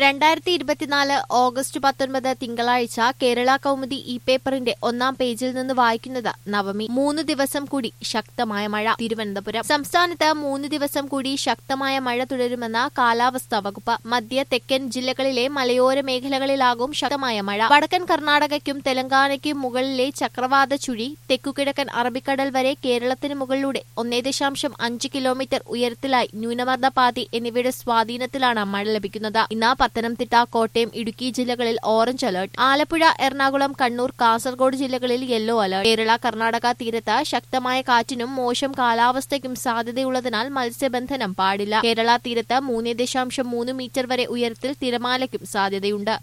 രണ്ടായിരത്തി ഇരുപത്തിനാല് ഓഗസ്റ്റ് പത്തൊൻപത് തിങ്കളാഴ്ച കേരള കൗമുദി ഇ പേപ്പറിന്റെ ഒന്നാം പേജിൽ നിന്ന് വായിക്കുന്നത് നവമി മൂന്ന് ദിവസം കൂടി ശക്തമായ മഴ തിരുവനന്തപുരം സംസ്ഥാനത്ത് മൂന്ന് ദിവസം കൂടി ശക്തമായ മഴ തുടരുമെന്ന കാലാവസ്ഥാ വകുപ്പ് മധ്യ തെക്കൻ ജില്ലകളിലെ മലയോര മേഖലകളിലാകും ശക്തമായ മഴ വടക്കൻ കർണാടകയ്ക്കും തെലങ്കാനയ്ക്കും മുകളിലെ ചക്രവാത ചുഴി തെക്കുകിഴക്കൻ അറബിക്കടൽ വരെ കേരളത്തിന് മുകളിലൂടെ ഒന്നേ ദശാംശം അഞ്ച് കിലോമീറ്റർ ഉയരത്തിലായി ന്യൂനമർദ്ദ പാതി എന്നിവയുടെ സ്വാധീനത്തിലാണ് മഴ ലഭിക്കുന്നത് ഇന്ന് പത്തനംതിട്ട കോട്ടയം ഇടുക്കി ജില്ലകളിൽ ഓറഞ്ച് അലർട്ട് ആലപ്പുഴ എറണാകുളം കണ്ണൂർ കാസർഗോഡ് ജില്ലകളിൽ യെല്ലോ അലർട്ട് കേരള കർണാടക തീരത്ത് ശക്തമായ കാറ്റിനും മോശം കാലാവസ്ഥയ്ക്കും സാധ്യതയുള്ളതിനാൽ മത്സ്യബന്ധനം പാടില്ല കേരള തീരത്ത് മൂന്ന് ദശാംശം മൂന്ന് മീറ്റർ വരെ ഉയരത്തിൽ തിരമാലയ്ക്കും സാധ്യതയുണ്ട്